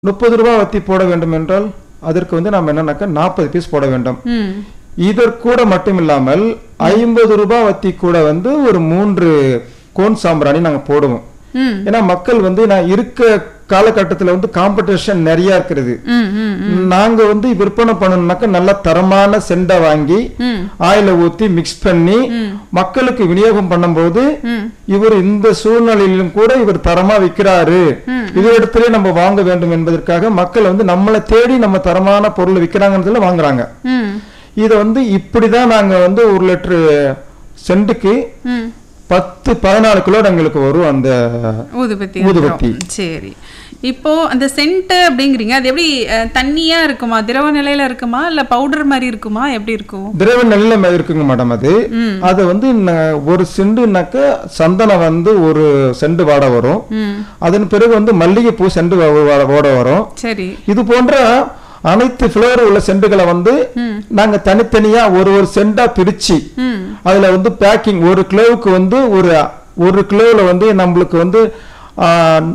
முப்பது ரூபாய் வத்தி போட வேண்டும் என்றால் அதற்கு வந்து நாம் என்னன்னாக்கா நாற்பது பீஸ் போட வேண்டும் ம் இதற்கூட மட்டும் இல்லாமல் ஐம்பது ரூபாய் வத்தி கூட வந்து ஒரு மூன்று கோன் சாம்பிராணி நாங்க போடுவோம் ம் ஏன்னா மக்கள் வந்து நான் இருக்க காலகட்டத்துல வந்து காம்படிஷன் நிறைய இருக்கிறது ம் ம் நாங்க வந்து விற்பனை பண்ணணும்னாக்கா நல்ல தரமான செண்டை வாங்கி ம் ஆயில ஊத்தி மிக்ஸ் பண்ணி மக்களுக்கு விநியோகம் பண்ணும்போது ம் இவர் இந்த சூழ்நிலையிலும் கூட இவர் தரமா விற்கிறாரு இது இடத்துல நம்ம வாங்க வேண்டும் என்பதற்காக மக்கள் வந்து நம்மளை தேடி நம்ம தரமான பொருள் விற்கிறாங்கன்றதுல வாங்குறாங்க ம் இதை வந்து இப்படிதான் நாங்க வந்து ஒரு லிட்டரு செண்டுக்கு ம் பத்து பதினாலு கிலோ எங்களுக்கு வரும் அந்த ஊதுபத்தி ஊதுபத்தி. வந்துரும். சரி இப்போ அந்த சென்ட் அப்படிங்கிறீங்க அது எப்படி அஹ், தண்ணியா இருக்குமா திரவ நிலையில இருக்குமா இல்ல பவுடர் மாதிரி இருக்குமா எப்படி இருக்கும் திரவ நிலையில இருக்குங்க மேடம் அது ம் அது வந்து ந- ஒரு செண்டுனாக்க சந்தனம் வந்து ஒரு செண்டு வாட வரும் ம் அதன் பிறகு வந்து மல்லிகைப்பூ செண்டு வா- வா- ஓட வரும் சரி இது போன்ற அனைத்து ஃபிளவர் உள்ள செண்டுகளை வந்து ம் நாங்க தனித்தனியா ஒரு ஒரு செண்டா பிரிச்சு ம் அதுல வந்து பேக்கிங் ஒரு கிலோவுக்கு வந்து ஒரு ஒரு கிலோவில் வந்து நம்மளுக்கு வந்து ஆ,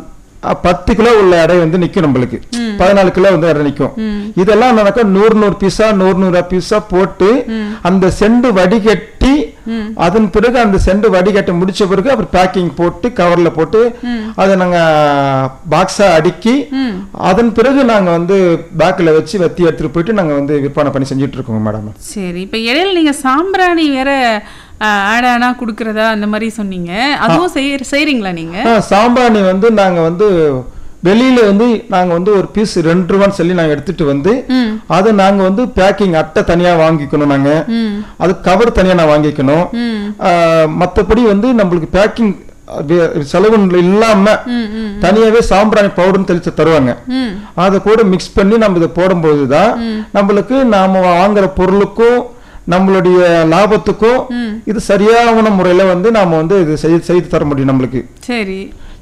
பத்து கிலோ உள்ள எடை வந்து நிக்கும் நம்மளுக்கு பதினாலு கிலோ வந்து எடை நிக்கும் ம் இதெல்லாம் நடக்க நூறு நூறு பீஸா நூறு நூறு பீஸா போட்டு ம். அந்த செண்டு வடிகட்டி ம் அதன் பிறகு அந்த செண்டு வடிகட்டி முடிச்ச பிறகு அப்புறம் பேக்கிங் போட்டு கவர்ல போட்டு ம். அதை நாங்க பாக்ஸா அடுக்கி ம் அதன் பிறகு நாங்க வந்து பேக்ல வச்சு வத்தி எடுத்துட்டு போயிட்டு நாங்க வந்து விற்பனை பண்ணி செஞ்சுட்டு இருக்கோங்க மேடம் சரி இப்போ இடையில நீங்க சாம்பிராணி வேற ஆட் ஆனா கொடுக்கறதா அந்த மாதிரி சொன்னீங்க அதுவும் செய்ய செய்றீங்களா நீங்க ஆ, சாம்பிராணி வந்து நாங்க வந்து வெளியில வந்து நாங்க வந்து ஒரு பீஸ் ரெண்டு ரூபான்னு சொல்லி நாங்க எடுத்துட்டு வந்து ம் அதை நாங்க வந்து பேக்கிங் அட்டை தனியா வாங்கிக்கணும் நாங்க ம் அது கவர் தனியா நான் வாங்கிக்கணும் ம் ஆ, மத்தபடி வந்து நம்மளுக்கு பேக்கிங் செலவு இல்லாம ம் ம் தனியாவே சாம்பிராணி பவுடர்னு தெளிச்சு தருவாங்க ம் அதை கூட மிக்ஸ் பண்ணி நம்ம இதை போடும்போது தான் நம்மளுக்கு நாம வாங்குற பொருளுக்கும் நம்மளுடைய லாபத்துக்கும் ம். இது சரியான முறையில வந்து நாம வந்து இது செய்து செய்து தர முடியும் நம்மளுக்கு சரி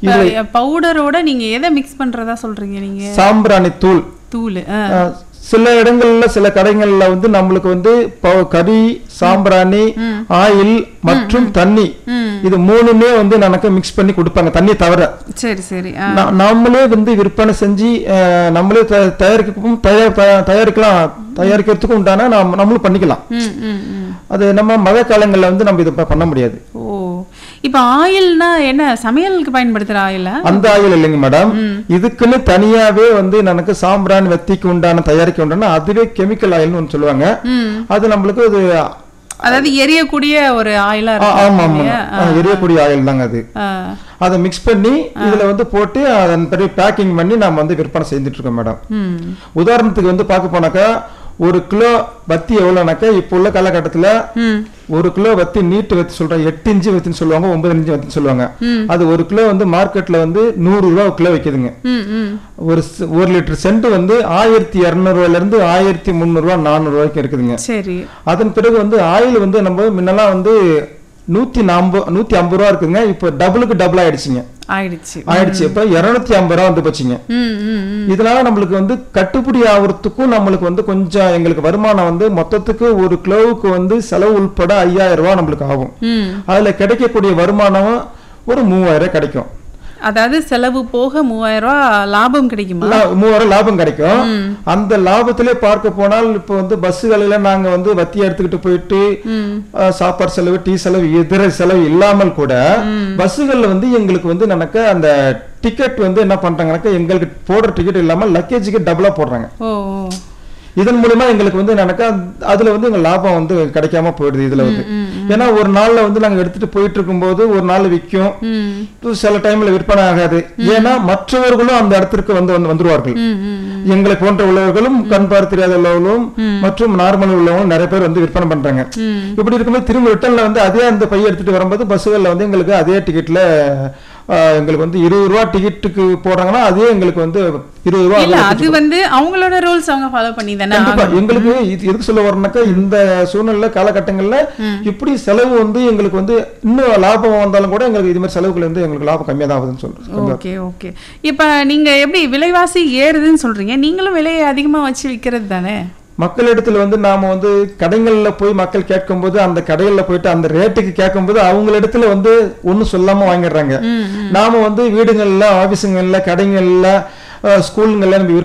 பவுடரோட நீங்க எதை மிக்ஸ் பண்றதா சொல்றீங்க நீங்க சாம்பிராணி தூள் தூள் ஆ. அஹ், சில இடங்கள்ல சில கடைகள்ல வந்து நம்மளுக்கு வந்து ப- கறி சாம்பிராணி ஆயில் மற்றும் தண்ணி ம் இது மூணுமே வந்து எனக்கு மிக்ஸ் பண்ணி கொடுப்பாங்க தண்ணி தவிர சரி சரி ஆ. நா- நாமளே வந்து விற்பனை செஞ்சு அஹ், நம்மளே த- தயாரிக்கவும் தயார் த- தயாரிக்கலாம் தயாரிக்கிறதுக்கும் உண்டான நாம் நம்மளும் பண்ணிக்கலாம் ம் ம் ம் அது நம்ம மழை காலங்கள்ல வந்து நம்ம இதை ப- பண்ண முடியாது ஓ இப்போ ஆயில்னா என்ன சமையலுக்கு பயன்படுத்துற ஆயிலா அந்த ஆயில் இல்லைங்க மேடம் இதுக்குன்னு தனியாவே வந்து எனக்கு சாம்பிராணி வத்திக்கு உண்டான தயாரிக்க உண்டான அதுவே கெமிக்கல் ஆயில்னு ஒன்று சொல்லுவாங்க ம் அது நம்மளுக்கு அது அதாவது எரியக்கூடிய ஒரு ஆயிலா ஆ, இருக்கு ஆமா ஆமா இல்லையா? ஆ, எரியக்கூடிய ஆயில் தாங்க அது ஆ. அதை மிக்ஸ் பண்ணி இதுல வந்து போட்டு அதன் பிறகு பேக்கிங் பண்ணி நாம வந்து விற்பனை செஞ்சுட்டு இருக்கோம் மேடம் ம் உதாரணத்துக்கு வந்து பார்க்க போனாக்கா ஒரு கிலோ வத்தி எவ்வளோனாக்கா இப்போ உள்ள காலகட்டத்துல ம் ஒரு கிலோ வத்தி நீட்டு வத்தி சொல்றாங்க எட்டு இன்ச்சு வத்தின்னு சொல்லுவாங்க ஒன்பது இன்ச்சு வத்தின்னு சொல்லுவாங்க ம். அது ஒரு கிலோ வந்து மார்க்கெட்ல வந்து நூறு ரூபா கிலோ விற்கிதுங்க ம் ம் ஒரு ஸ்- ஒரு லிட்டர் சென்ட் வந்து ஆயிரத்தி இரநூறுவால இருந்து ஆயிரத்தி முந்நூறுவா நானூறு ரூபாய்க்கு இருக்குதுங்க சரி அதன் பிறகு வந்து ஆயில் வந்து நம்ம முன்னெல்லாம் வந்து நூத்தி நாற்பது நூத்தி ஐம்பது ரூபா இருக்குதுங்க இப்போ டபுளுக்கு டபுள் ஆயிடுச்சுங்க ஆயிடுச்சு ஆயிடுச்சு இப்ப இருநூத்தி ஐம்பது ரூபா வந்து போச்சுங்க ம் ம் ம் இதனால நம்மளுக்கு வந்து கட்டுப்படி ஆகுறதுக்கும் நம்மளுக்கு வந்து கொஞ்சம் எங்களுக்கு வருமானம் வந்து மொத்தத்துக்கு ஒரு கிலோவுக்கு வந்து செலவு உள்பட ஐயாயிரம் ரூபாய் நம்மளுக்கு ஆகும் ம் அதுல கிடைக்கக்கூடிய வருமானம் ஒரு மூவாயிரம் கிடைக்கும் அதாவது செலவு போக மூவாயிரம் ரூபாய் லாபம் கிடைக்குமா லா- மூவாயிரம் லாபம் கிடைக்கும் அந்த லாபத்திலே பார்க்க போனால் இப்போ வந்து பஸ்ஸுகளில நாங்க வந்து வத்தி எடுத்துக்கிட்டு போயிட்டு ம் அஹ், சாப்பாடு செலவு டீ செலவு இதர செலவு இல்லாமல் கூட பஸ்ஸுகள்ல வந்து எங்களுக்கு வந்து எனக்கு அந்த டிக்கெட் வந்து என்ன பண்றாங்கன்னாக்கா எங்களுக்கு போடுற டிக்கெட் இல்லாம லக்கேஜுக்கு டபுளா போடுறாங்க ஓ ஓ. இதன் மூலியமா எங்களுக்கு வந்து எனக்கு அதுல வந்து எங்க லாபம் வந்து கிடைக்காம போயிடுது இதுல வந்து ஏன்னா ஒரு நாள்ல வந்து நாங்க எடுத்துட்டு போயிட்டு இருக்கும்போது ஒரு நாள் விற்கும் ம் சில டைம்ல விற்பனை ஆகாது ஏன்னா மற்றவர்களும் அந்த இடத்திற்கு வந்து வந்து வந்துருவார்கள் ம் ம் ம். எங்களை போன்ற உள்ளவர்களும் கண் பார்வை தெரியாத உள்ளவர்களும் மற்றும் நார்மல் உள்ளவங்களும் நிறைய பேர் வந்து விற்பனை பண்றாங்க ம் இப்படி இருக்கும்போது திரும்ப ரிட்டர்ன்ல வந்து அதே அந்த பைய எடுத்துட்டு வரும்போது பஸ்ஸுகள்ல வந்து எங்களுக்கு அதே டிக்கெட்ல எங்களுக்கு வந்து இருபது ரூபா டிக்கெட்டுக்கு போடுறாங்கன்னா அதே எங்களுக்கு வந்து இருபது ரூபா இல்ல அது வந்து அவங்களோட ரூல்ஸ் அவங்க ஃபாலோ பண்ணி தானே கண்டிப்பா எங்களுக்கு இது எதுக்கு சொல்ல வரேன்னாக்கா இந்த சூழ்நிலை காலகட்டங்கள்ல இப்படி செலவு வந்து எங்களுக்கு வந்து இன்னும் லாபம் வந்தாலும் கூட எங்களுக்கு இது மாதிரி செலவுகள் வந்து எங்களுக்கு லாபம் கம்மியா தான் ஆகுதுன்னு சொல்றேன் ஓகே ஓகே இப்ப நீங்க எப்படி விலைவாசி ஏறுதுன்னு சொல்றீங்க நீங்களும் விலையை அதிகமா வச்சு விக்கிறது தானே மக்களிடத்துல வந்து நாம வந்து கடைகள்ல போய் மக்கள் கேட்கும்போது அந்த கடைகள்ல போயிட்டு அந்த ரேட்டுக்கு கேட்கும்போது அவங்களிடத்துல வந்து ஒண்ணும் சொல்லாம வாங்கிடுறாங்க ம் நாம வந்து வீடுகள்ல ஆபீஸுங்கள்ல கடைகள்ல ஸ்கூலுங்கள்ல நம்ம